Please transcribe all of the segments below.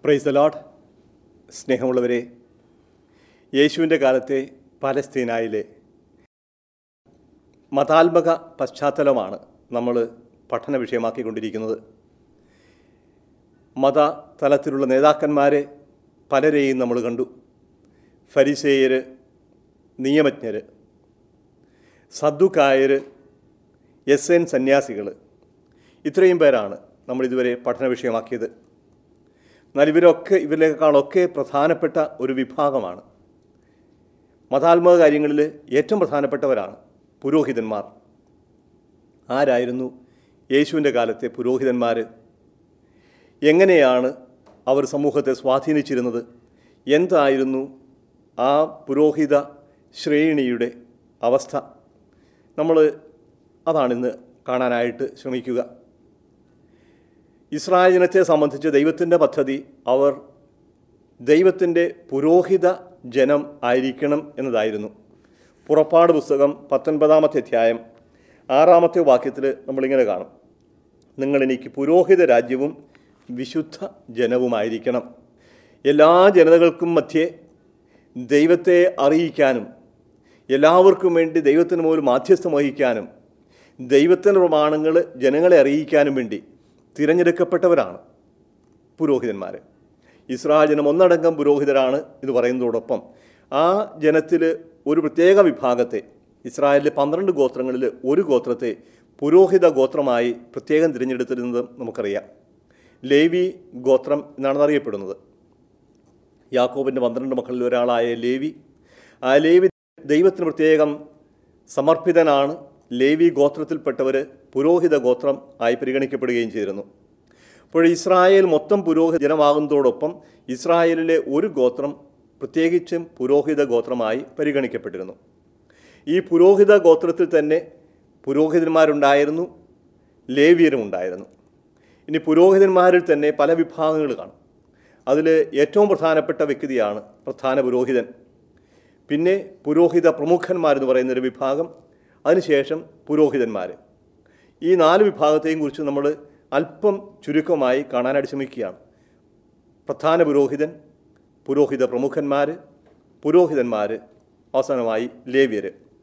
praise the load സ്നേഹമുള്ളവരെ യേശുവിൻ്റെ കാലത്തെ പാലസ്തീനായിലെ മതാത്മക പശ്ചാത്തലമാണ് നമ്മൾ പഠന വിഷയമാക്കിക്കൊണ്ടിരിക്കുന്നത് മത തലത്തിലുള്ള നേതാക്കന്മാരെ പലരെയും നമ്മൾ കണ്ടു ഫരിസേയർ നിയമജ്ഞർ സദ്ദുക്കായർ എസ് എൻ സന്യാസികൾ ഇത്രയും പേരാണ് നമ്മൾ ഇതുവരെ പഠന വിഷയമാക്കിയത് എന്നാൽ ഇവരൊക്കെ ഇവരിലേക്കാളൊക്കെ പ്രധാനപ്പെട്ട ഒരു വിഭാഗമാണ് മതാത്മക കാര്യങ്ങളിൽ ഏറ്റവും പ്രധാനപ്പെട്ടവരാണ് പുരോഹിതന്മാർ ആരായിരുന്നു യേശുവിൻ്റെ കാലത്തെ പുരോഹിതന്മാർ എങ്ങനെയാണ് അവർ സമൂഹത്തെ സ്വാധീനിച്ചിരുന്നത് എന്തായിരുന്നു ആ പുരോഹിത ശ്രേണിയുടെ അവസ്ഥ നമ്മൾ അതാണിന്ന് കാണാനായിട്ട് ശ്രമിക്കുക ഇസ്രായേൽ ജനത്തെ സംബന്ധിച്ച് ദൈവത്തിൻ്റെ പദ്ധതി അവർ ദൈവത്തിൻ്റെ പുരോഹിത ജനം ആയിരിക്കണം എന്നതായിരുന്നു പുറപ്പാട് പുസ്തകം പത്തൊൻപതാമത്തെ അധ്യായം ആറാമത്തെ വാക്യത്തിൽ നമ്മളിങ്ങനെ കാണും നിങ്ങൾ എനിക്ക് പുരോഹിത രാജ്യവും വിശുദ്ധ ജനവുമായിരിക്കണം എല്ലാ ജനതകൾക്കും മധ്യേ ദൈവത്തെ അറിയിക്കാനും എല്ലാവർക്കും വേണ്ടി ദൈവത്തിന് മുമ്പിൽ മാധ്യസ്ഥം വഹിക്കാനും ദൈവത്തിൻ്റെ പ്രമാണങ്ങൾ ജനങ്ങളെ അറിയിക്കാനും വേണ്ടി തിരഞ്ഞെടുക്കപ്പെട്ടവരാണ് പുരോഹിതന്മാർ ഇസ്രായേൽ ജനം ഒന്നടങ്കം പുരോഹിതരാണ് എന്ന് പറയുന്നതോടൊപ്പം ആ ജനത്തിൽ ഒരു പ്രത്യേക വിഭാഗത്തെ ഇസ്രായേലിലെ പന്ത്രണ്ട് ഗോത്രങ്ങളിൽ ഒരു ഗോത്രത്തെ പുരോഹിത ഗോത്രമായി പ്രത്യേകം തിരഞ്ഞെടുത്തിരുന്നത് നമുക്കറിയാം ലേവി ഗോത്രം എന്നാണ് അറിയപ്പെടുന്നത് യാക്കോബിൻ്റെ പന്ത്രണ്ട് മക്കളിൽ ഒരാളായ ലേവി ആ ലേവി ദൈവത്തിന് പ്രത്യേകം സമർപ്പിതനാണ് ലേവി ഗോത്രത്തിൽപ്പെട്ടവർ പുരോഹിത ഗോത്രം ആയി പരിഗണിക്കപ്പെടുകയും ചെയ്തിരുന്നു അപ്പോൾ ഇസ്രായേൽ മൊത്തം പുരോഹിത ജനമാകുന്നതോടൊപ്പം ഇസ്രായേലിലെ ഒരു ഗോത്രം പ്രത്യേകിച്ചും പുരോഹിത ഗോത്രമായി പരിഗണിക്കപ്പെട്ടിരുന്നു ഈ പുരോഹിത ഗോത്രത്തിൽ തന്നെ പുരോഹിതന്മാരുണ്ടായിരുന്നു ലേവിയരും ഉണ്ടായിരുന്നു ഇനി പുരോഹിതന്മാരിൽ തന്നെ പല വിഭാഗങ്ങൾ കാണും അതിൽ ഏറ്റവും പ്രധാനപ്പെട്ട വ്യക്തിയാണ് പ്രധാന പുരോഹിതൻ പിന്നെ പുരോഹിത പ്രമുഖന്മാരെന്ന് പറയുന്നൊരു വിഭാഗം അതിനുശേഷം പുരോഹിതന്മാർ ഈ നാല് വിഭാഗത്തെയും കുറിച്ച് നമ്മൾ അല്പം ചുരുക്കമായി കാണാനായിട്ട് ശ്രമിക്കുകയാണ് പ്രധാന പുരോഹിതൻ പുരോഹിത പ്രമുഖന്മാർ പുരോഹിതന്മാർ അവസാനമായി ലേവ്യർ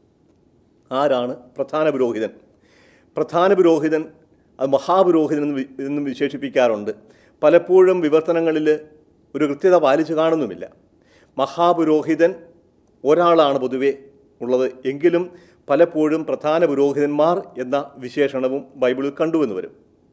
ആരാണ് പ്രധാന പുരോഹിതൻ പ്രധാന പുരോഹിതൻ അത് മഹാപുരോഹിതൻ എന്ന് വി- എന്നും വിശേഷിപ്പിക്കാറുണ്ട് പലപ്പോഴും വിവർത്തനങ്ങളിൽ ഒരു കൃത്യത പാലിച്ചു കാണുന്നുമില്ല മഹാപുരോഹിതൻ ഒരാളാണ് പൊതുവെ ഉള്ളത് എങ്കിലും പലപ്പോഴും പ്രധാന പുരോഹിതന്മാർ എന്ന വിശേഷണവും ബൈബിളിൽ കണ്ടുവെന്ന് വരും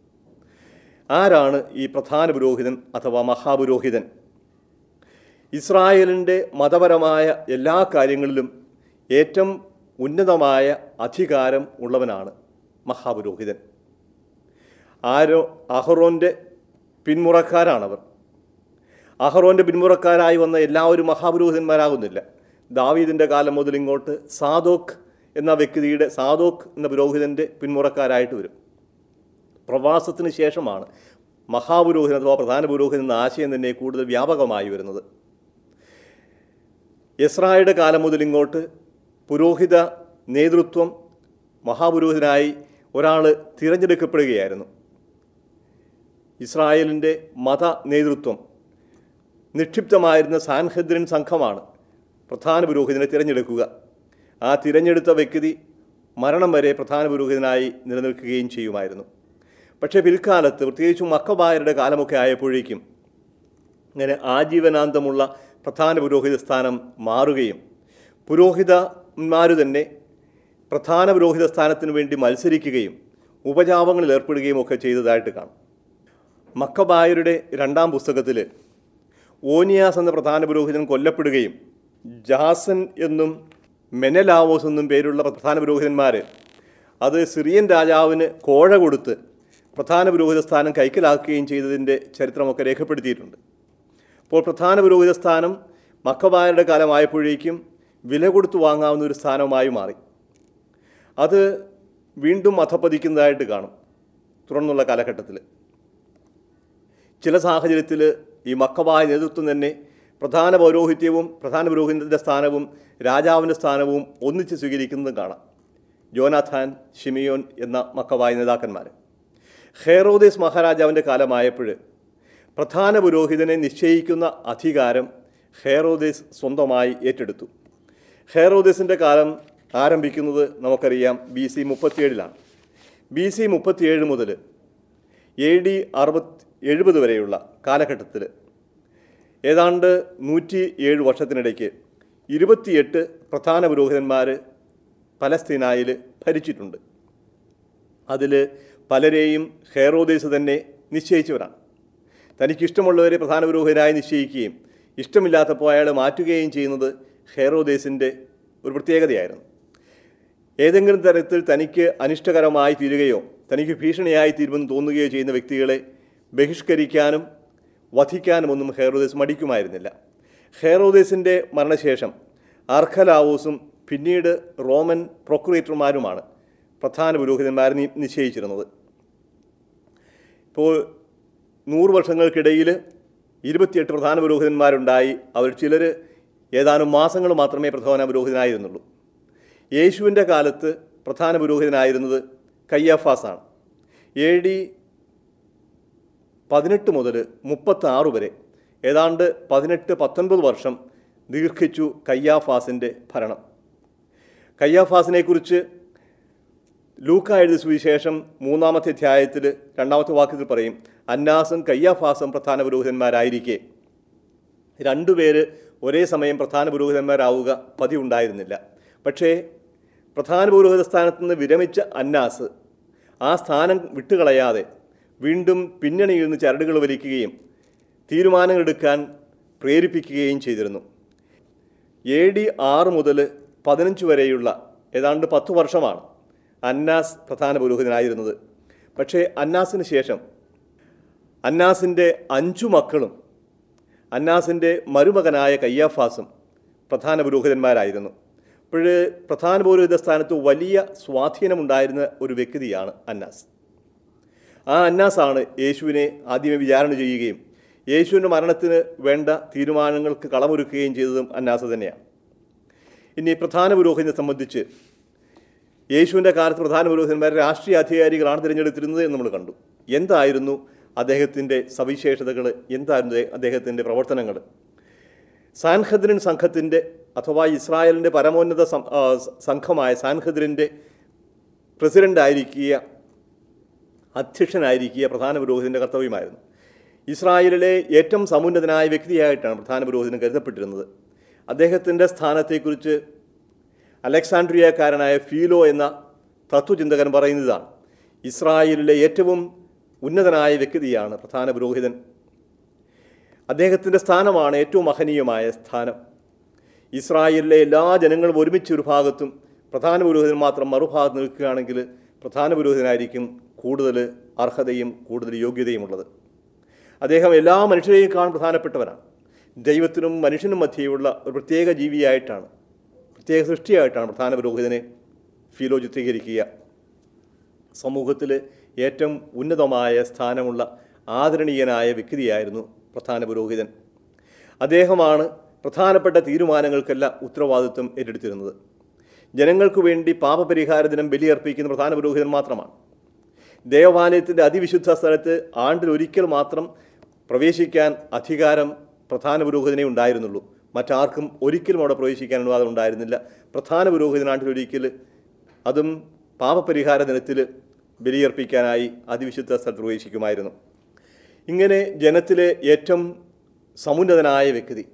ആരാണ് ഈ പ്രധാന പുരോഹിതൻ അഥവാ മഹാപുരോഹിതൻ ഇസ്രായേലിൻ്റെ മതപരമായ എല്ലാ കാര്യങ്ങളിലും ഏറ്റവും ഉന്നതമായ അധികാരം ഉള്ളവനാണ് മഹാപുരോഹിതൻ ആരോ അഹറോൻ്റെ പിന്മുറക്കാരാണവർ അഹറോൻ്റെ പിന്മുറക്കാരായി വന്ന എല്ലാവരും മഹാപുരോഹിതന്മാരാകുന്നില്ല ദാവീദിൻ്റെ കാലം മുതൽ ഇങ്ങോട്ട് സാദോക്ക് എന്ന വ്യക്തിയുടെ സാദോക്ക് എന്ന പുരോഹിതൻ്റെ പിന്മുറക്കാരായിട്ട് വരും പ്രവാസത്തിന് ശേഷമാണ് മഹാപുരോഹിതൻ അഥവാ പ്രധാന പുരോഹിതൻ എന്ന ആശയം തന്നെ കൂടുതൽ വ്യാപകമായി വരുന്നത് യസ്രായുടെ കാലം മുതൽ ഇങ്ങോട്ട് പുരോഹിത നേതൃത്വം മഹാപുരോഹിതനായി ഒരാൾ തിരഞ്ഞെടുക്കപ്പെടുകയായിരുന്നു ഇസ്രായേലിൻ്റെ മത നേതൃത്വം നിക്ഷിപ്തമായിരുന്ന സാൻഹദ്രിൻ സംഘമാണ് പ്രധാന പുരോഹിതനെ തിരഞ്ഞെടുക്കുക ആ തിരഞ്ഞെടുത്ത വ്യക്തി മരണം വരെ പ്രധാന പുരോഹിതനായി നിലനിൽക്കുകയും ചെയ്യുമായിരുന്നു പക്ഷേ പിൽക്കാലത്ത് പ്രത്യേകിച്ചും മക്കബായരുടെ കാലമൊക്കെ ആയപ്പോഴേക്കും അങ്ങനെ ആജീവനാന്തമുള്ള പ്രധാന പുരോഹിത സ്ഥാനം മാറുകയും പുരോഹിതന്മാർ തന്നെ പ്രധാന പുരോഹിത സ്ഥാനത്തിന് വേണ്ടി മത്സരിക്കുകയും ഉപജാപങ്ങളിൽ ഏർപ്പെടുകയും ഒക്കെ ചെയ്തതായിട്ട് കാണാം മക്കബായരുടെ രണ്ടാം പുസ്തകത്തിൽ ഓനിയാസ് എന്ന പ്രധാന പുരോഹിതൻ കൊല്ലപ്പെടുകയും ജാസൻ എന്നും മെനലാവോസ് എന്നും പേരുള്ള പ്രധാന പുരോഹിതന്മാർ അത് സിറിയൻ രാജാവിന് കോഴ കൊടുത്ത് പ്രധാന പുരോഹിത സ്ഥാനം കൈക്കലാക്കുകയും ചെയ്തതിൻ്റെ ചരിത്രമൊക്കെ രേഖപ്പെടുത്തിയിട്ടുണ്ട് അപ്പോൾ പ്രധാന പുരോഹിത സ്ഥാനം മക്കബായരുടെ കാലമായപ്പോഴേക്കും വില കൊടുത്തു വാങ്ങാവുന്ന ഒരു സ്ഥാനമായി മാറി അത് വീണ്ടും അധപ്പതിക്കുന്നതായിട്ട് കാണും തുടർന്നുള്ള കാലഘട്ടത്തിൽ ചില സാഹചര്യത്തിൽ ഈ മക്കബായ നേതൃത്വം തന്നെ പ്രധാന പൗരോഹിത്യവും പ്രധാന പുരോഹിതൻ്റെ സ്ഥാനവും രാജാവിൻ്റെ സ്ഥാനവും ഒന്നിച്ച് സ്വീകരിക്കുന്നതും കാണാം ജോനാഥാൻ ഷിമിയോൻ എന്ന മക്കബായ നേതാക്കന്മാർ ഹെറോദേസ് മഹാരാജാവിൻ്റെ കാലമായപ്പോൾ പ്രധാന പുരോഹിതനെ നിശ്ചയിക്കുന്ന അധികാരം ഹേറോദേസ് സ്വന്തമായി ഏറ്റെടുത്തു ഹേറോദേസിൻ്റെ കാലം ആരംഭിക്കുന്നത് നമുക്കറിയാം ബി സി മുപ്പത്തിയേഴിലാണ് ബി സി മുപ്പത്തിയേഴ് മുതൽ എ ഡി അറുപത്തി എഴുപത് വരെയുള്ള കാലഘട്ടത്തിൽ ഏതാണ്ട് നൂറ്റി ഏഴ് വർഷത്തിനിടയ്ക്ക് ഇരുപത്തിയെട്ട് പ്രധാന പുരോഹിതന്മാർ പലസ്തീനായിൽ ഭരിച്ചിട്ടുണ്ട് അതിൽ പലരെയും ഹേറോദേസ് തന്നെ നിശ്ചയിച്ചവരാണ് തനിക്കിഷ്ടമുള്ളവരെ പ്രധാന പുരോഹിതരായി നിശ്ചയിക്കുകയും ഇഷ്ടമില്ലാത്തപ്പോൾ അയാൾ മാറ്റുകയും ചെയ്യുന്നത് ഹേറോദേസിൻ്റെ ഒരു പ്രത്യേകതയായിരുന്നു ഏതെങ്കിലും തരത്തിൽ തനിക്ക് അനിഷ്ടകരമായി തീരുകയോ തനിക്ക് ഭീഷണിയായി തീരുമെന്ന് തോന്നുകയോ ചെയ്യുന്ന വ്യക്തികളെ ബഹിഷ്കരിക്കാനും വധിക്കാനുമൊന്നും ഹെറോദേസ് മടിക്കുമായിരുന്നില്ല ഹെറോദേസിൻ്റെ മരണശേഷം അർഖലാവോസും പിന്നീട് റോമൻ പ്രൊക്കുറേറ്റർമാരുമാണ് പ്രധാന പുരോഹിതന്മാരെ നി- നിശ്ചയിച്ചിരുന്നത് ഇപ്പോൾ നൂറ് വർഷങ്ങൾക്കിടയിൽ ഇരുപത്തിയെട്ട് പ്രധാന പുരോഹിതന്മാരുണ്ടായി അവർ ചിലർ ഏതാനും മാസങ്ങൾ മാത്രമേ പ്രധാന പുരോഹിതനായിരുന്നുള്ളൂ യേശുവിൻ്റെ കാലത്ത് പ്രധാന പുരോഹിതനായിരുന്നത് കയ്യാഫാസാണ് എ ഡി പതിനെട്ട് മുതൽ മുപ്പത്തി ആറ് വരെ ഏതാണ്ട് പതിനെട്ട് പത്തൊൻപത് വർഷം ദീർഘിച്ചു കയ്യാഫാസിൻ്റെ ഭരണം കയ്യാഫാസിനെക്കുറിച്ച് ലൂക്ക എഴുതിയ സുവിശേഷം മൂന്നാമത്തെ അധ്യായത്തിൽ രണ്ടാമത്തെ വാക്യത്തിൽ പറയും അന്നാസും കയ്യാഫാസും പ്രധാന പുരോഹിതന്മാരായിരിക്കെ രണ്ടുപേര് ഒരേ സമയം പ്രധാന പുരോഹിതന്മാരാവുക പതിവുണ്ടായിരുന്നില്ല പക്ഷേ പ്രധാന പുരോഹിത സ്ഥാനത്ത് നിന്ന് വിരമിച്ച അന്നാസ് ആ സ്ഥാനം വിട്ടുകളയാതെ വീണ്ടും പിന്നണിയിൽ നിന്ന് ചരടുകൾ വലിക്കുകയും തീരുമാനങ്ങളെടുക്കാൻ പ്രേരിപ്പിക്കുകയും ചെയ്തിരുന്നു എ ഡി ആറ് മുതൽ പതിനഞ്ച് വരെയുള്ള ഏതാണ്ട് പത്ത് വർഷമാണ് അന്നാസ് പ്രധാന പുരോഹിതനായിരുന്നത് പക്ഷേ അന്നാസിന് ശേഷം അന്നാസിൻ്റെ അഞ്ചു മക്കളും അന്നാസിൻ്റെ മരുമകനായ കയ്യാഫാസും പ്രധാന പുരോഹിതന്മാരായിരുന്നു അപ്പോൾ പ്രധാന പുരോഹിത സ്ഥാനത്ത് വലിയ സ്വാധീനമുണ്ടായിരുന്ന ഒരു വ്യക്തിയാണ് അന്നാസ് ആ അന്നാസാണ് യേശുവിനെ ആദ്യമേ വിചാരണ ചെയ്യുകയും യേശുവിൻ്റെ മരണത്തിന് വേണ്ട തീരുമാനങ്ങൾക്ക് കളമൊരുക്കുകയും ചെയ്തതും അന്നാസ് തന്നെയാണ് ഇനി പ്രധാന പുരോഹിതനെ സംബന്ധിച്ച് യേശുവിൻ്റെ കാലത്ത് പ്രധാന പുരോഹിതന്മാർ രാഷ്ട്രീയ അധികാരികളാണ് തിരഞ്ഞെടുത്തിരുന്നത് എന്ന് നമ്മൾ കണ്ടു എന്തായിരുന്നു അദ്ദേഹത്തിൻ്റെ സവിശേഷതകൾ എന്തായിരുന്നു അദ്ദേഹത്തിൻ്റെ പ്രവർത്തനങ്ങൾ സാൻഹദ്രിൻ സംഘത്തിൻ്റെ അഥവാ ഇസ്രായേലിൻ്റെ പരമോന്നത സം- ആ, സംഘമായ സാൻഹദ്രിൻ്റെ പ്രസിഡൻ്റായിരിക്കുക അധ്യക്ഷനായിരിക്കുക പ്രധാന പുരോഹിതൻ്റെ കർത്തവ്യമായിരുന്നു ഇസ്രായേലിലെ ഏറ്റവും സമുന്നതനായ വ്യക്തിയായിട്ടാണ് പ്രധാന പുരോഹിതൻ കരുതപ്പെട്ടിരുന്നത് അദ്ദേഹത്തിൻ്റെ സ്ഥാനത്തെക്കുറിച്ച് അലക്സാൻഡ്രിയക്കാരനായ ഫീലോ എന്ന തത്വചിന്തകൻ പറയുന്നതാണ് ഇസ്രായേലിലെ ഏറ്റവും ഉന്നതനായ വ്യക്തിയാണ് പ്രധാന പുരോഹിതൻ അദ്ദേഹത്തിൻ്റെ സ്ഥാനമാണ് ഏറ്റവും മഹനീയമായ സ്ഥാനം ഇസ്രായേലിലെ എല്ലാ ജനങ്ങളും ഒരുമിച്ച് ഒരു ഭാഗത്തും പ്രധാന പുരോഹിതൻ മാത്രം മറുഭാഗത്ത് നിൽക്കുകയാണെങ്കിൽ പ്രധാന പുരോഹിതനായിരിക്കും കൂടുതൽ അർഹതയും കൂടുതൽ യോഗ്യതയുമുള്ളത് അദ്ദേഹം എല്ലാ മനുഷ്യരെയും കാണാൻ പ്രധാനപ്പെട്ടവനാണ് ദൈവത്തിനും മനുഷ്യനും മധ്യയുള്ള ഒരു പ്രത്യേക ജീവിയായിട്ടാണ് പ്രത്യേക സൃഷ്ടിയായിട്ടാണ് പ്രധാന പുരോഹിതനെ ഫീലോ ചിത്രീകരിക്കുക സമൂഹത്തിൽ ഏറ്റവും ഉന്നതമായ സ്ഥാനമുള്ള ആദരണീയനായ വ്യക്തിയായിരുന്നു പ്രധാന പുരോഹിതൻ അദ്ദേഹമാണ് പ്രധാനപ്പെട്ട തീരുമാനങ്ങൾക്കെല്ലാം ഉത്തരവാദിത്വം ഏറ്റെടുത്തിരുന്നത് ജനങ്ങൾക്ക് വേണ്ടി പാപപരിഹാര ദിനം ബലിയർപ്പിക്കുന്ന പ്രധാന പുരോഹിതൻ മാത്രമാണ് ദേവാലയത്തിൻ്റെ അതിവിശുദ്ധ സ്ഥലത്ത് ആണ്ടിൽ ഒരിക്കൽ മാത്രം പ്രവേശിക്കാൻ അധികാരം പ്രധാന പുരോഹിതനെ ഉണ്ടായിരുന്നുള്ളൂ മറ്റാർക്കും ഒരിക്കലും അവിടെ പ്രവേശിക്കാൻ അനുവാദം ഉണ്ടായിരുന്നില്ല പ്രധാന പുരോഹിതൻ ആണ്ടിൽ ഒരിക്കൽ അതും പാപപരിഹാര ദിനത്തിൽ ബലിയർപ്പിക്കാനായി അതിവിശുദ്ധ സ്ഥലത്ത് പ്രവേശിക്കുമായിരുന്നു ഇങ്ങനെ ജനത്തിലെ ഏറ്റവും സമുന്നതനായ വ്യക്തി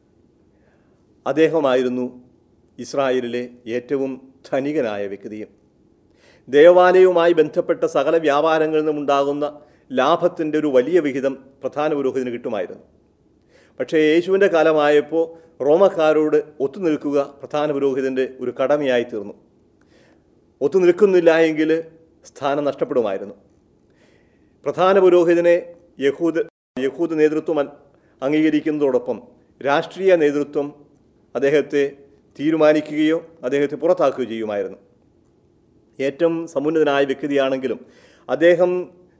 അദ്ദേഹമായിരുന്നു ഇസ്രായേലിലെ ഏറ്റവും ധനികനായ വ്യക്തിയും ദേവാലയവുമായി ബന്ധപ്പെട്ട സകല വ്യാപാരങ്ങളിൽ നിന്നുണ്ടാകുന്ന ലാഭത്തിൻ്റെ ഒരു വലിയ വിഹിതം പ്രധാന പുരോഹിതന് കിട്ടുമായിരുന്നു പക്ഷേ യേശുവിൻ്റെ കാലമായപ്പോൾ റോമക്കാരോട് ഒത്തുനിൽക്കുക പ്രധാന പുരോഹിതൻ്റെ ഒരു കടമയായി തീർന്നു ഒത്തുനിൽക്കുന്നില്ല എങ്കിൽ സ്ഥാനം നഷ്ടപ്പെടുമായിരുന്നു പ്രധാന പുരോഹിതനെ യഹൂദ യഹൂദ നേതൃത്വം അൻ- അംഗീകരിക്കുന്നതോടൊപ്പം രാഷ്ട്രീയ നേതൃത്വം അദ്ദേഹത്തെ തീരുമാനിക്കുകയോ അദ്ദേഹത്തെ പുറത്താക്കുകയോ ചെയ്യുമായിരുന്നു ഏറ്റവും സമുന്നതനായ വ്യക്തിയാണെങ്കിലും അദ്ദേഹം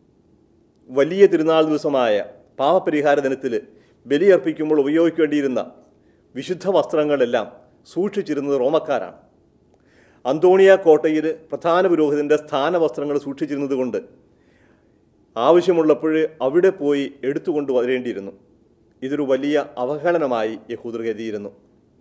വലിയ തിരുനാൾ ദിവസമായ പാവപരിഹാര ദിനത്തിൽ ബലിയർപ്പിക്കുമ്പോൾ ഉപയോഗിക്കേണ്ടിയിരുന്ന വിശുദ്ധ വസ്ത്രങ്ങളെല്ലാം സൂക്ഷിച്ചിരുന്നത് റോമക്കാരാണ് അന്തോണിയ കോട്ടയിൽ പ്രധാന പുരോഹിതൻ്റെ സ്ഥാനവസ്ത്രങ്ങൾ സൂക്ഷിച്ചിരുന്നത് കൊണ്ട് ആവശ്യമുള്ളപ്പോൾ അവിടെ പോയി എടുത്തുകൊണ്ട് വരേണ്ടിയിരുന്നു ഇതൊരു വലിയ അവഹേളനമായി യഹൂദർ കരുതിയിരുന്നു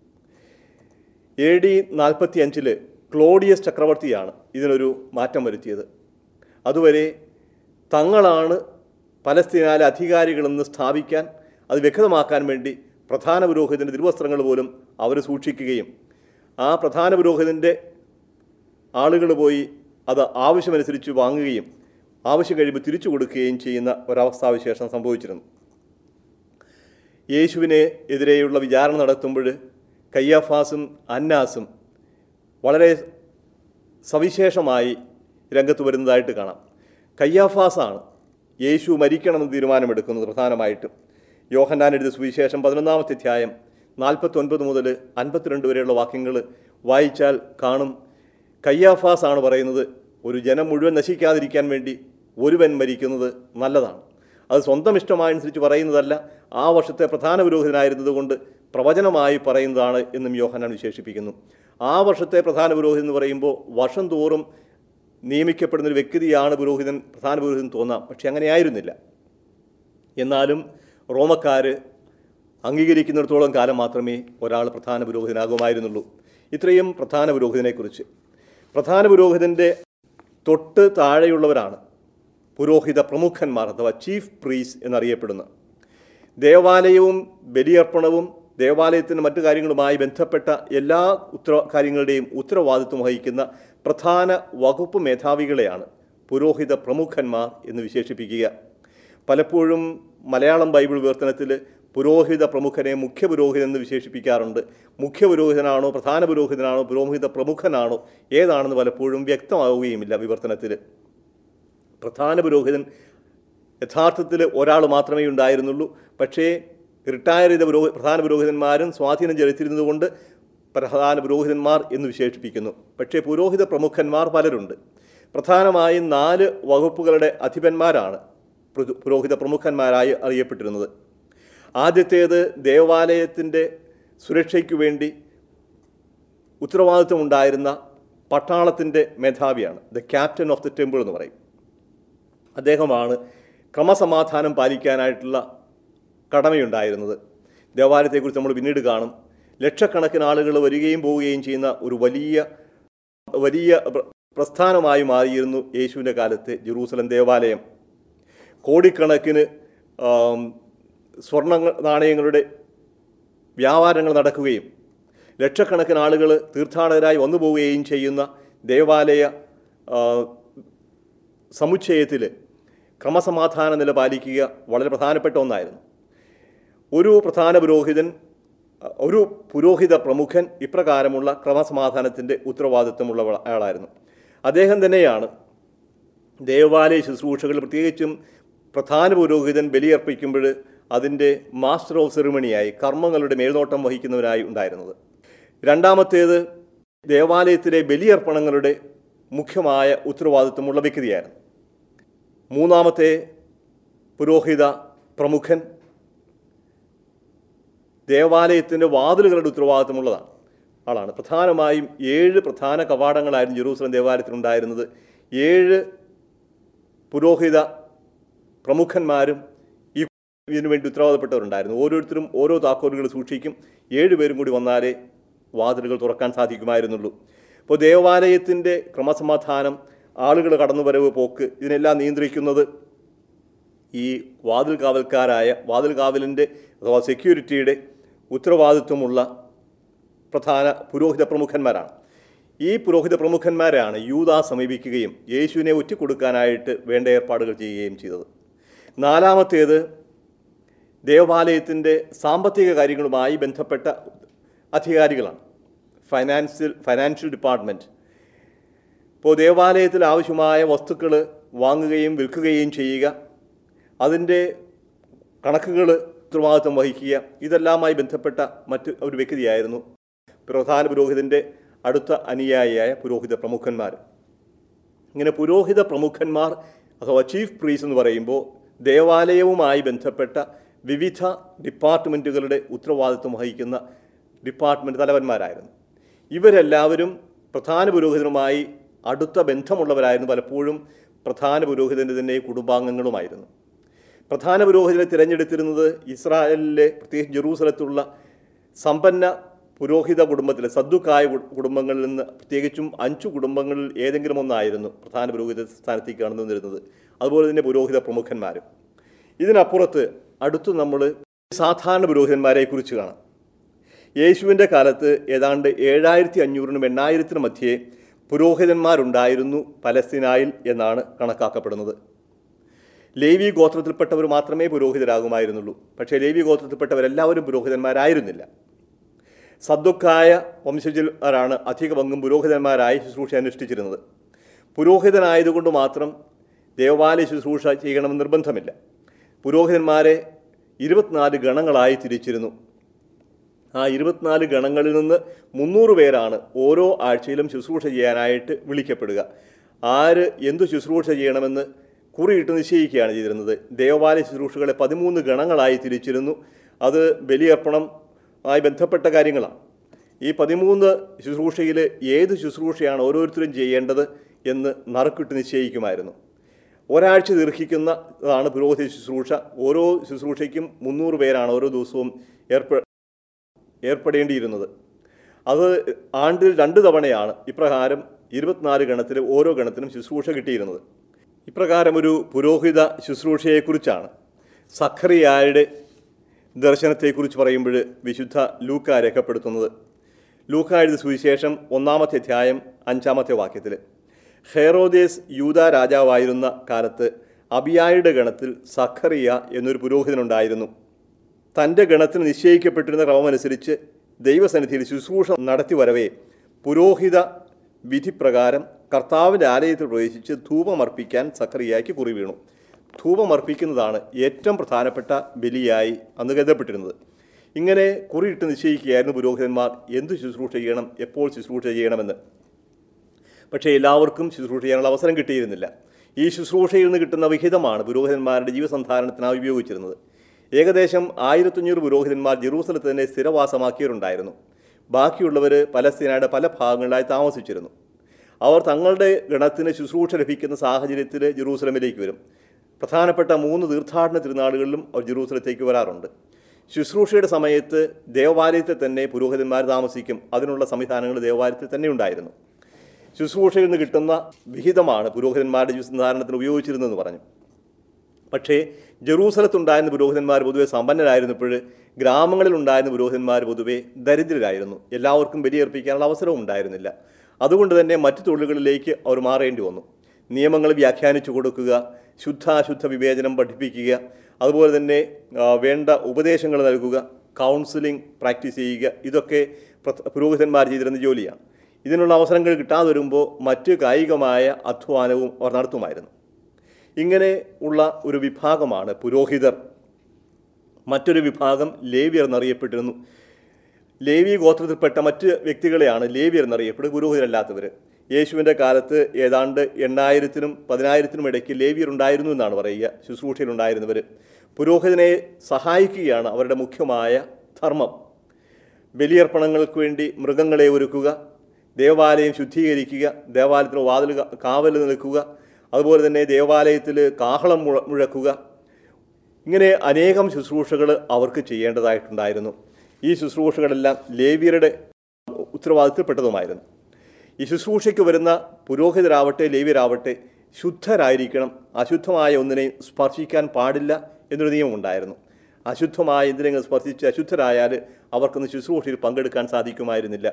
എ ഡി നാൽപ്പത്തി അഞ്ചില് ക്ലോഡിയസ് ചക്രവർത്തിയാണ് ഇതിനൊരു മാറ്റം വരുത്തിയത് അതുവരെ തങ്ങളാണ് പലസ്തീനാലെ അധികാരികളെന്ന് സ്ഥാപിക്കാൻ അത് വ്യക്തമാക്കാൻ വേണ്ടി പ്രധാന പുരോഹിതൻ്റെ തിരുവസ്ത്രങ്ങൾ പോലും അവർ സൂക്ഷിക്കുകയും ആ പ്രധാന പുരോഹിതൻ്റെ ആളുകൾ പോയി അത് ആവശ്യമനുസരിച്ച് വാങ്ങുകയും ആവശ്യം കഴിയുമ്പോൾ തിരിച്ചു കൊടുക്കുകയും ചെയ്യുന്ന ഒരവസ്ഥാവിശേഷം സംഭവിച്ചിരുന്നു യേശുവിനെ എതിരെയുള്ള വിചാരണ നടത്തുമ്പോൾ കയ്യാഫാസും അന്നാസും വളരെ സവിശേഷമായി രംഗത്ത് വരുന്നതായിട്ട് കാണാം കയ്യാഫാസാണ് യേശു മരിക്കണമെന്ന് തീരുമാനമെടുക്കുന്നത് പ്രധാനമായിട്ടും യോഹന്നാൻ എഴുതിയ സുവിശേഷം പതിനൊന്നാമത്തെ അധ്യായം നാൽപ്പത്തൊൻപത് മുതൽ അൻപത്തിരണ്ട് വരെയുള്ള വാക്യങ്ങൾ വായിച്ചാൽ കാണും കയ്യാഫാസ് ആണ് പറയുന്നത് ഒരു ജനം മുഴുവൻ നശിക്കാതിരിക്കാൻ വേണ്ടി ഒരുവൻ മരിക്കുന്നത് നല്ലതാണ് അത് സ്വന്തം ഇഷ്ടമായനുസരിച്ച് പറയുന്നതല്ല ആ വർഷത്തെ പ്രധാന പുരോഹിതനായിരുന്നത് കൊണ്ട് പ്രവചനമായി പറയുന്നതാണ് എന്നും യോഹന്നാൻ വിശേഷിപ്പിക്കുന്നു ആ വർഷത്തെ പ്രധാന പുരോഹിതൻ എന്ന് പറയുമ്പോൾ വർഷം തോറും നിയമിക്കപ്പെടുന്ന ഒരു വ്യക്തിയാണ് പുരോഹിതൻ പ്രധാന പുരോഹിതൻ തോന്നാം പക്ഷെ അങ്ങനെയായിരുന്നില്ല എന്നാലും റോമക്കാർ അംഗീകരിക്കുന്നിടത്തോളം കാലം മാത്രമേ ഒരാൾ പ്രധാന പുരോഹിതനാകുമായിരുന്നുള്ളൂ ഇത്രയും പ്രധാന പുരോഹിതനെക്കുറിച്ച് പ്രധാന പുരോഹിതൻ്റെ തൊട്ട് താഴെയുള്ളവരാണ് പുരോഹിത പ്രമുഖന്മാർ അഥവാ ചീഫ് പ്രീസ് എന്നറിയപ്പെടുന്ന ദേവാലയവും ബലിയർപ്പണവും ദേവാലയത്തിൻ്റെ മറ്റു കാര്യങ്ങളുമായി ബന്ധപ്പെട്ട എല്ലാ ഉത്തര കാര്യങ്ങളുടെയും ഉത്തരവാദിത്വം വഹിക്കുന്ന പ്രധാന വകുപ്പ് മേധാവികളെയാണ് പുരോഹിത പ്രമുഖന്മാർ എന്ന് വിശേഷിപ്പിക്കുക പലപ്പോഴും മലയാളം ബൈബിൾ വിവർത്തനത്തിൽ പുരോഹിത പ്രമുഖനെ മുഖ്യ പുരോഹിതൻ എന്ന് വിശേഷിപ്പിക്കാറുണ്ട് മുഖ്യ പുരോഹിതനാണോ പ്രധാന പുരോഹിതനാണോ പുരോഹിത പ്രമുഖനാണോ ഏതാണെന്ന് പലപ്പോഴും വ്യക്തമാവുകയുമില്ല വിവർത്തനത്തിൽ പ്രധാന പുരോഹിതൻ യഥാർത്ഥത്തിൽ ഒരാൾ മാത്രമേ ഉണ്ടായിരുന്നുള്ളൂ പക്ഷേ റിട്ടയർ ചെയ്ത പുരോഹി പ്രധാന പുരോഹിതന്മാരും സ്വാധീനം ചെലുത്തിയിരുന്നതുകൊണ്ട് പ്രധാന പുരോഹിതന്മാർ എന്ന് വിശേഷിപ്പിക്കുന്നു പക്ഷേ പുരോഹിത പ്രമുഖന്മാർ പലരുണ്ട് പ്രധാനമായും നാല് വകുപ്പുകളുടെ അധിപന്മാരാണ് പുരു- പുരോഹിത പ്രമുഖന്മാരായി അറിയപ്പെട്ടിരുന്നത് ആദ്യത്തേത് ദേവാലയത്തിൻ്റെ സുരക്ഷയ്ക്കു വേണ്ടി ഉത്തരവാദിത്വമുണ്ടായിരുന്ന പട്ടാളത്തിൻ്റെ മേധാവിയാണ് the captain of the temple എന്ന് പറയും അദ്ദേഹമാണ് ക്രമസമാധാനം പാലിക്കാനായിട്ടുള്ള കടമയുണ്ടായിരുന്നത് ദേവാലയത്തെക്കുറിച്ച് നമ്മൾ പിന്നീട് കാണും ലക്ഷക്കണക്കിന് ആളുകൾ വരികയും പോവുകയും ചെയ്യുന്ന ഒരു വലിയ വലിയ പ്ര- പ്രസ്ഥാനമായി മാറിയിരുന്നു യേശുവിൻ്റെ കാലത്ത് ജെറൂസലം ദേവാലയം കോടിക്കണക്കിന് ആം, സ്വർണ്ണ നാണയങ്ങളുടെ വ്യാപാരങ്ങൾ നടക്കുകയും ലക്ഷക്കണക്കിന് ആളുകൾ തീർത്ഥാടകരായി വന്നു പോവുകയും ചെയ്യുന്ന ദേവാലയ ആ, സമുച്ചയത്തിൽ ക്രമസമാധാന നില പാലിക്കുക വളരെ പ്രധാനപ്പെട്ട ഒന്നായിരുന്നു ഒരു പ്രധാന പുരോഹിതൻ അഹ്, ഒരു പുരോഹിത പ്രമുഖൻ ഇപ്രകാരമുള്ള ക്രമസമാധാനത്തിൻ്റെ ഉത്തരവാദിത്വമുള്ള ആളായിരുന്നു അദ്ദേഹം തന്നെയാണ് ദേവാലയ ശുശ്രൂഷകൾ പ്രത്യേകിച്ചും പ്രധാന പുരോഹിതൻ ബലിയർപ്പിക്കുമ്പോൾ അതിൻ്റെ മാസ്റ്റർ ഓഫ് സെറിമണിയായി കർമ്മങ്ങളുടെ മേൽനോട്ടം വഹിക്കുന്നവരായി ഉണ്ടായിരുന്നത് രണ്ടാമത്തേത് ദേവാലയത്തിലെ ബലിയർപ്പണങ്ങളുടെ മുഖ്യമായ ഉത്തരവാദിത്വമുള്ള വ്യക്തിയായിരുന്നു മൂന്നാമത്തെ പുരോഹിത പ്രമുഖൻ ദേവാലയത്തിൻ്റെ വാതിലുകളുടെ ഉത്തരവാദിത്വമുള്ളതാണ് ആളാണ് പ്രധാനമായും ഏഴ് പ്രധാന കവാടങ്ങളായിരുന്നു ജെറൂസലം ദേവാലയത്തിനുണ്ടായിരുന്നത് ഏഴ് പുരോഹിത പ്രമുഖന്മാരും ഈ ഇതിനു വേണ്ടി ഉത്തരവാദപ്പെട്ടവരുണ്ടായിരുന്നു ഓരോരുത്തരും ഓരോ താക്കോലുകൾ സൂക്ഷിക്കും ഏഴുപേരും കൂടി വന്നാലേ വാതിലുകൾ തുറക്കാൻ സാധിക്കുമായിരുന്നുള്ളൂ അപ്പോൾ ദേവാലയത്തിൻ്റെ ക്രമസമാധാനം ആളുകൾ കടന്നുവരവ് പോക്ക് ഇതിനെല്ലാം നിയന്ത്രിക്കുന്നത് ഈ വാതിൽ കാവൽക്കാരായ വാതിൽ കാവലിൻ്റെ അഥവാ സെക്യൂരിറ്റിയുടെ ഉത്തരവാദിത്വമുള്ള പ്രധാന പുരോഹിത പ്രമുഖന്മാരാണ് ഈ പുരോഹിത പ്രമുഖന്മാരാണ് യൂത സമീപിക്കുകയും യേശുവിനെ ഒറ്റിക്കൊടുക്കാനായിട്ട് വേണ്ട ഏർപ്പാടുകൾ ചെയ്യുകയും ചെയ്തത് നാലാമത്തേത് ദേവാലയത്തിൻ്റെ സാമ്പത്തിക കാര്യങ്ങളുമായി ബന്ധപ്പെട്ട അധികാരികളാണ് ഫൈനാൻഷ്യൽ ഫൈനാൻഷ്യൽ ഡിപ്പാർട്ട്മെൻറ്റ് ഇപ്പോൾ ദേവാലയത്തിൽ ആവശ്യമായ വസ്തുക്കൾ വാങ്ങുകയും വിൽക്കുകയും ചെയ്യുക അതിൻ്റെ കണക്കുകൾ ഉത്തരവാദിത്വം വഹിക്കുക ഇതെല്ലാമായി ബന്ധപ്പെട്ട മറ്റ് ഒരു വ്യക്തിയായിരുന്നു പ്രധാന പുരോഹിതൻ്റെ അടുത്ത അനുയായിയായ പുരോഹിത പ്രമുഖന്മാർ ഇങ്ങനെ പുരോഹിത പ്രമുഖന്മാർ അഥവാ ചീഫ് പ്രീസ് എന്ന് പറയുമ്പോൾ ദേവാലയവുമായി ബന്ധപ്പെട്ട വിവിധ ഡിപ്പാർട്ട്മെൻറ്റുകളുടെ ഉത്തരവാദിത്വം വഹിക്കുന്ന ഡിപ്പാർട്ട്മെൻറ്റ് തലവന്മാരായിരുന്നു ഇവരെല്ലാവരും പ്രധാന പുരോഹിതനുമായി അടുത്ത ബന്ധമുള്ളവരായിരുന്നു പലപ്പോഴും പ്രധാന പുരോഹിതൻ്റെ തന്നെ കുടുംബാംഗങ്ങളുമായിരുന്നു പ്രധാന പുരോഹിതനെ തിരഞ്ഞെടുത്തിരുന്നത് ഇസ്രായേലിലെ പ്രത്യേകിച്ച് ജെറൂസലത്തുള്ള സമ്പന്ന പുരോഹിത കുടുംബത്തിലെ സദ്ദുക്കായ കു- കുടുംബങ്ങളിൽ നിന്ന് പ്രത്യേകിച്ചും അഞ്ചു കുടുംബങ്ങളിൽ ഏതെങ്കിലും ഒന്നായിരുന്നു പ്രധാന പുരോഹിത സ്ഥാനത്തേക്ക് കടന്നു വന്നിരുന്നത് അതുപോലെ തന്നെ പുരോഹിത പ്രമുഖന്മാരും ഇതിനപ്പുറത്ത് അടുത്ത് നമ്മൾ സാധാരണ പുരോഹിതന്മാരെ കുറിച്ച് കാണാം യേശുവിൻ്റെ കാലത്ത് ഏതാണ്ട് ഏഴായിരത്തി അഞ്ഞൂറിനും എണ്ണായിരത്തിനും മധ്യേ പുരോഹിതന്മാരുണ്ടായിരുന്നു പലസ്തീനായിൽ എന്നാണ് കണക്കാക്കപ്പെടുന്നത് ലേവി ഗോത്രത്തിൽപ്പെട്ടവർ മാത്രമേ പുരോഹിതരാകുമായിരുന്നുള്ളൂ പക്ഷേ ലേവി ഗോത്രത്തിൽപ്പെട്ടവരെല്ലാവരും പുരോഹിതന്മാരായിരുന്നില്ല സദ്ദുക്കായ വംശജരാണ് അധിക പങ്കും പുരോഹിതന്മാരായി ശുശ്രൂഷ അനുഷ്ഠിച്ചിരുന്നത് പുരോഹിതനായതുകൊണ്ട് മാത്രം ദേവാലയ ശുശ്രൂഷ ചെയ്യണമെന്ന് നിർബന്ധമില്ല പുരോഹിതന്മാരെ ഇരുപത്തിനാല് ഗണങ്ങളായി തിരിച്ചിരുന്നു ആ ഇരുപത്തിനാല് ഗണങ്ങളിൽ നിന്ന് മുന്നൂറ് പേരാണ് ഓരോ ആഴ്ചയിലും ശുശ്രൂഷ ചെയ്യാനായിട്ട് വിളിക്കപ്പെടുക ആര് എന്തു ശുശ്രൂഷ ചെയ്യണമെന്ന് കുറിയിട്ട് നിശ്ചയിക്കുകയാണ് ചെയ്തിരുന്നത് ദേവാലയ ശുശ്രൂഷകളെ പതിമൂന്ന് ഗണങ്ങളായി തിരിച്ചിരുന്നു അത് ബലിയർപ്പണം ആയി ബന്ധപ്പെട്ട കാര്യങ്ങളാണ് ഈ പതിമൂന്ന് ശുശ്രൂഷയിൽ ഏത് ശുശ്രൂഷയാണ് ഓരോരുത്തരും ചെയ്യേണ്ടത് എന്ന് നറുക്കിട്ട് നിശ്ചയിക്കുമായിരുന്നു ഒരാഴ്ച ദീർഘിക്കുന്നതാണ് പുരോഹിത ശുശ്രൂഷ ഓരോ ശുശ്രൂഷയ്ക്കും മുന്നൂറ് പേരാണ് ഓരോ ദിവസവും ഏർപ്പെ ഏർപ്പെടേണ്ടിയിരുന്നത് അത് ആണ്ടിൽ രണ്ട് തവണയാണ് ഇപ്രകാരം ഇരുപത്തിനാല് ഗണത്തിൽ ഓരോ ഗണത്തിനും ശുശ്രൂഷ കിട്ടിയിരുന്നത് ഇപ്രകാരം ഒരു പുരോഹിത ശുശ്രൂഷയെക്കുറിച്ചാണ് സഖറിയായുടെ ദർശനത്തെക്കുറിച്ച് പറയുമ്പോൾ വിശുദ്ധ ലൂക്ക രേഖപ്പെടുത്തുന്നത് ലൂക്ക എഴുതിയ സുവിശേഷം ഒന്നാമത്തെ അധ്യായം അഞ്ചാമത്തെ വാക്യത്തിൽ ഹെറോദേസ് യൂത രാജാവായിരുന്ന കാലത്ത് അബിയായുടെ ഗണത്തിൽ സഖറിയ എന്നൊരു പുരോഹിതനുണ്ടായിരുന്നു തൻ്റെ ഗണത്തിന് നിശ്ചയിക്കപ്പെട്ടിരുന്ന ക്രമമനുസരിച്ച് ദൈവസന്നിധിയിൽ ശുശ്രൂഷ നടത്തി വരവേ പുരോഹിത വിധിപ്രകാരം കർത്താവിൻ്റെ ആലയത്തിൽ പ്രവേശിച്ച് ധൂപമർപ്പിക്കാൻ സക്കറിയായ്ക്ക് കുറി വീണു ധൂപമർപ്പിക്കുന്നതാണ് ഏറ്റവും പ്രധാനപ്പെട്ട ബലിയായി അന്ന് കരുതപ്പെട്ടിരുന്നത് ഇങ്ങനെ കുറിയിട്ട് നിശ്ചയിക്കുകയായിരുന്നു പുരോഹിതന്മാർ എന്ത് ശുശ്രൂഷ ചെയ്യണം എപ്പോൾ ശുശ്രൂഷ ചെയ്യണമെന്ന് പക്ഷേ എല്ലാവർക്കും ശുശ്രൂഷ ചെയ്യാനുള്ള അവസരം കിട്ടിയിരുന്നില്ല ഈ ശുശ്രൂഷയിൽ നിന്ന് കിട്ടുന്ന വിഹിതമാണ് പുരോഹിതന്മാരുടെ ജീവസന്ധാരണത്തിനായി ഉപയോഗിച്ചിരുന്നത് ഏകദേശം ആയിരത്തഞ്ഞൂറ് പുരോഹിതന്മാർ ജെറൂസലത്ത് തന്നെ സ്ഥിരവാസമാക്കിയവരുണ്ടായിരുന്നു ബാക്കിയുള്ളവർ പലസ്തീനയുടെ പല ഭാഗങ്ങളിലായി താമസിച്ചിരുന്നു അവർ തങ്ങളുടെ ഗണത്തിന് ശുശ്രൂഷ ലഭിക്കുന്ന സാഹചര്യത്തിൽ ജെറൂസലമിലേക്ക് വരും പ്രധാനപ്പെട്ട മൂന്ന് തീർത്ഥാടന തിരുനാളുകളിലും അവർ ജെറൂസലത്തേക്ക് വരാറുണ്ട് ശുശ്രൂഷയുടെ സമയത്ത് ദേവാലയത്തിൽ തന്നെ പുരോഹിതന്മാർ താമസിക്കും അതിനുള്ള സംവിധാനങ്ങൾ ദേവാലയത്തിൽ തന്നെ ഉണ്ടായിരുന്നു ശുശ്രൂഷയിൽ നിന്ന് കിട്ടുന്ന വിഹിതമാണ് പുരോഹിതന്മാരുടെ ജീവസന്ധാരണത്തിന് ഉപയോഗിച്ചിരുന്നതെന്ന് പറഞ്ഞു പക്ഷേ ജെറൂസലത്തുണ്ടായിരുന്ന പുരോഹിതന്മാർ പൊതുവെ സമ്പന്നരായിരുന്നപ്പോൾ ഗ്രാമങ്ങളിലുണ്ടായിരുന്ന പുരോഹിതന്മാർ പൊതുവെ ദരിദ്രരായിരുന്നു എല്ലാവർക്കും ബലിയർപ്പിക്കാനുള്ള അവസരവും ഉണ്ടായിരുന്നില്ല അതുകൊണ്ട് തന്നെ മറ്റു തൊഴിലുകളിലേക്ക് അവർ മാറേണ്ടി വന്നു നിയമങ്ങൾ വ്യാഖ്യാനിച്ചു കൊടുക്കുക ശുദ്ധാശുദ്ധ വിവേചനം പഠിപ്പിക്കുക അതുപോലെ തന്നെ ആ, വേണ്ട ഉപദേശങ്ങൾ നൽകുക കൗൺസിലിംഗ് പ്രാക്ടീസ് ചെയ്യുക ഇതൊക്കെ പ്രധ- പുരോഹിതന്മാർ ചെയ്തിരുന്ന ജോലിയാണ് ഇതിനുള്ള അവസരങ്ങൾ കിട്ടാതെ വരുമ്പോൾ മറ്റ് കായികമായ അധ്വാനവും അവർ നടത്തുമായിരുന്നു ഇങ്ങനെ ഉള്ള ഒരു വിഭാഗമാണ് പുരോഹിതർ മറ്റൊരു വിഭാഗം ലേവിയർ എന്നറിയപ്പെട്ടിരുന്നു ലേവി ഗോത്രത്തിൽപ്പെട്ട മറ്റ് വ്യക്തികളെയാണ് ലേവിയർ എന്നറിയപ്പെടുന്നത് പുരോഹിതരല്ലാത്തവർ യേശുവിൻ്റെ കാലത്ത് ഏതാണ്ട് എണ്ണായിരത്തിനും പതിനായിരത്തിനും ഇടയ്ക്ക് ലേവിയർ ഉണ്ടായിരുന്നു എന്നാണ് പറയുക ശുശ്രൂഷയിലുണ്ടായിരുന്നവർ പുരോഹിതനെ സഹായിക്കുകയാണ് അവരുടെ മുഖ്യമായ ധർമ്മം ബലിയർപ്പണങ്ങൾക്ക് വേണ്ടി മൃഗങ്ങളെ ഒരുക്കുക ദേവാലയം ശുദ്ധീകരിക്കുക ദേവാലയത്തിന് വാതിൽ കാ- കാവൽ നിൽക്കുക അതുപോലെ തന്നെ ദേവാലയത്തിൽ കാഹളം മുഴ മുഴക്കുക ഇങ്ങനെ അനേകം ശുശ്രൂഷകൾ അവർക്ക് ചെയ്യേണ്ടതായിട്ടുണ്ടായിരുന്നു ഈ ശുശ്രൂഷകളെല്ലാം ലേവ്യരുടെ ഉത്തരവാദിത്തപ്പെട്ടതുമായിരുന്നു ഈ ശുശ്രൂഷയ്ക്ക് വരുന്ന പുരോഹിതരാവട്ടെ ലേവ്യരാവട്ടെ ശുദ്ധരായിരിക്കണം അശുദ്ധമായ ഒന്നിനെയും സ്പർശിക്കാൻ പാടില്ല എന്നൊരു നിയമമുണ്ടായിരുന്നു അശുദ്ധമായ എന്തിനെങ്കിലും സ്പർശിച്ച് അശുദ്ധരായാൽ അവർക്കൊന്ന് ശുശ്രൂഷയിൽ പങ്കെടുക്കാൻ സാധിക്കുമായിരുന്നില്ല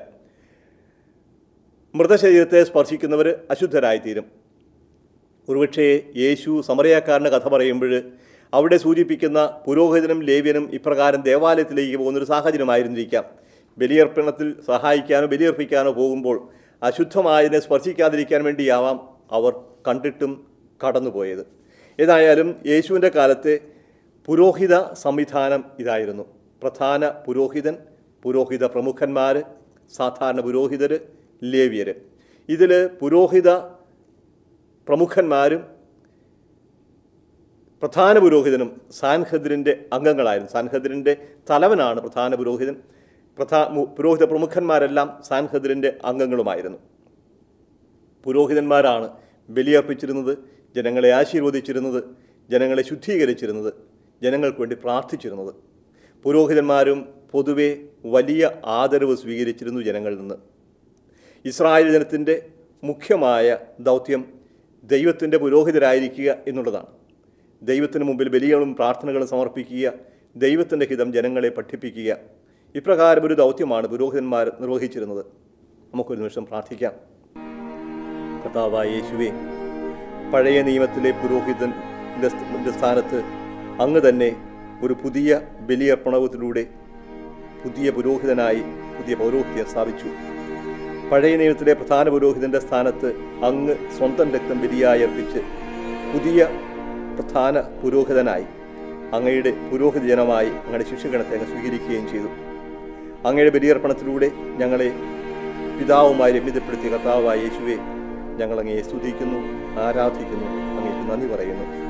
മൃതശരീരത്തെ സ്പർശിക്കുന്നവർ അശുദ്ധരായിത്തീരും ഒരുപക്ഷേ യേശു സമരയാക്കാരൻ്റെ കഥ പറയുമ്പോൾ അവിടെ സൂചിപ്പിക്കുന്ന പുരോഹിതനും ലേവ്യനും ഇപ്രകാരം ദേവാലയത്തിലേക്ക് പോകുന്നൊരു സാഹചര്യമായിരുന്നിരിക്കാം ബലിയർപ്പണത്തിൽ സഹായിക്കാനോ ബലിയർപ്പിക്കാനോ പോകുമ്പോൾ അശുദ്ധമായതിനെ സ്പർശിക്കാതിരിക്കാൻ വേണ്ടിയാവാം അവർ കണ്ടിട്ടും കടന്നുപോയത് ഏതായാലും യേശുവിൻ്റെ കാലത്തെ പുരോഹിത സംവിധാനം ഇതായിരുന്നു പ്രധാന പുരോഹിതൻ പുരോഹിത പ്രമുഖന്മാർ സാധാരണ പുരോഹിതർ ലേവ്യർ ഇതിൽ പുരോഹിത പ്രമുഖന്മാരും പ്രധാന പുരോഹിതനും സാൻഹദ്രിൻ്റെ അംഗങ്ങളായിരുന്നു സാൻഹദ്രിൻ്റെ തലവനാണ് പ്രധാന പുരോഹിതൻ പ്രധാ മു- പുരോഹിത പ്രമുഖന്മാരെല്ലാം സാൻഹദ്രിൻ്റെ അംഗങ്ങളുമായിരുന്നു പുരോഹിതന്മാരാണ് ബലിയർപ്പിച്ചിരുന്നത് ജനങ്ങളെ ആശീർവദിച്ചിരുന്നത് ജനങ്ങളെ ശുദ്ധീകരിച്ചിരുന്നത് ജനങ്ങൾക്ക് വേണ്ടി പ്രാർത്ഥിച്ചിരുന്നത് പുരോഹിതന്മാരും പൊതുവെ വലിയ ആദരവ് സ്വീകരിച്ചിരുന്നു ജനങ്ങളിൽ നിന്ന് ഇസ്രായേൽ ജനത്തിൻ്റെ മുഖ്യമായ ദൗത്യം ദൈവത്തിൻ്റെ പുരോഹിതരായിരിക്കുക എന്നുള്ളതാണ് ദൈവത്തിന് മുമ്പിൽ ബലികളും പ്രാർത്ഥനകളും സമർപ്പിക്കുക ദൈവത്തിൻ്റെ ഹിതം ജനങ്ങളെ പഠിപ്പിക്കുക ഇപ്രകാരം ഒരു ദൗത്യമാണ് പുരോഹിതന്മാർ നിർവഹിച്ചിരുന്നത് നമുക്കൊരു നിമിഷം പ്രാർത്ഥിക്കാം കർത്താവായ യേശുവേ പഴയ നിയമത്തിലെ പുരോഹിതൻ്റെ സ്ഥ- സ്ഥാനത്ത് അങ്ങ് തന്നെ ഒരു പുതിയ ബലിയർപ്പണത്തിലൂടെ പുതിയ പുരോഹിതനായി പുതിയ പൗരോഹിത്യം സ്ഥാപിച്ചു പഴയ നിയമത്തിലെ പ്രധാന പുരോഹിതന്റെ സ്ഥാനത്ത് അങ്ങ് സ്വന്തം രക്തം ബലിയായി അർപ്പിച്ച് പുതിയ പ്രധാന പുരോഹിതനായി അങ്ങയുടെ പുരോഹിത ജനമായി അങ്ങയുടെ ശിഷ്യഗണത്തെ അങ്ങ് സ്വീകരിക്കുകയും ചെയ്തു അങ്ങയുടെ ബലിയർപ്പണത്തിലൂടെ ഞങ്ങളെ പിതാവുമായി രമ്യതപ്പെടുത്തിയ കർത്താവായ യേശുവെ ഞങ്ങൾ അങ്ങയെ സ്തുതിക്കുന്നു ആരാധിക്കുന്നു അങ്ങേക്ക് നന്ദി പറയുന്നു